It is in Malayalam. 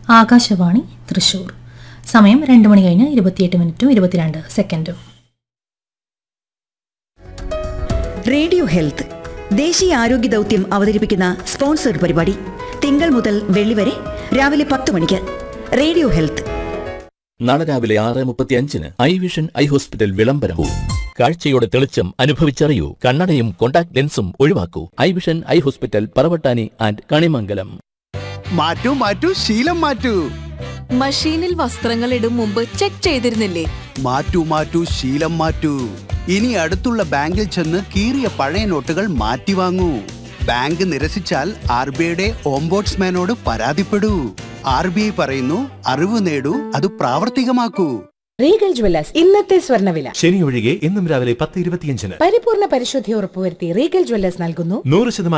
ആകാശവാണി തൃശൂർ സമയം രണ്ട് മണി കഴിഞ്ഞ് ഇരുപത്തിയെട്ട് മിനിറ്റും ഇരുപത്തിരണ്ട് സെക്കൻഡും റേഡിയോ ഹെൽത്ത് ദേശീയ ആരോഗ്യ ദൗത്യം അവതരിപ്പിക്കുന്ന സ്പോൺസർഡ് പരിപാടി തിങ്കൾ മുതൽ വെള്ളി വരെ രാവിലെ പത്ത് മണിക്ക് റേഡിയോ ഹെൽത്ത് നാളെ രാവിലെ ആറ് മുപ്പത്തി അഞ്ചിന് ഐ വിഷൻ ഐ ഹോസ്പിറ്റൽ വിളംബരവും കാഴ്ചയുടെ തെളിച്ചം അനുഭവിച്ചറിയൂ കണ്ണടയും കോണ്ടാക്ട് ലെൻസും ഒഴിവാക്കൂ eye vision eye hospital Paravattani and Kanimangalam മാറ്റൂ മാറ്റൂ ശീലം മാറ്റൂ മഷീനിൽ വസ്ത്രങ്ങൾ ഇടും മുമ്പ് ചെക്ക് ചെയ്തിരുന്നില്ലേ മാറ്റൂ മാറ്റൂ ശീലം മാറ്റൂ ഇനി അടുത്തുള്ള ബാങ്കിൽ ചെന്ന് കീറിയ പഴയ നോട്ടുകൾ മാറ്റി വാങ്ങൂ ബാങ്ക് നിരസിച്ചാൽ ആർ ബി ഐയുടെ ഓംബോട്സ്മാനോട് പരാതിപ്പെടൂ ആർ ബി ഐ പറയുന്നു അറിവ് നേടൂ അത് പ്രാവർത്തികമാക്കൂ റീഗൽ ജ്വല്ലേഴ്സ് ഇന്നത്തെ സ്വർണ്ണവില ശനി ഒഴികെ ഇന്നും രാവിലെ പത്ത് ഇരുപത്തിയഞ്ചിന് പരിപൂർണ പരിശുദ്ധി ഉറപ്പുവരുത്തി റീഗൽ ജ്വല്ലേഴ്സ് നൽകുന്നു നൂറ് ശതമാനം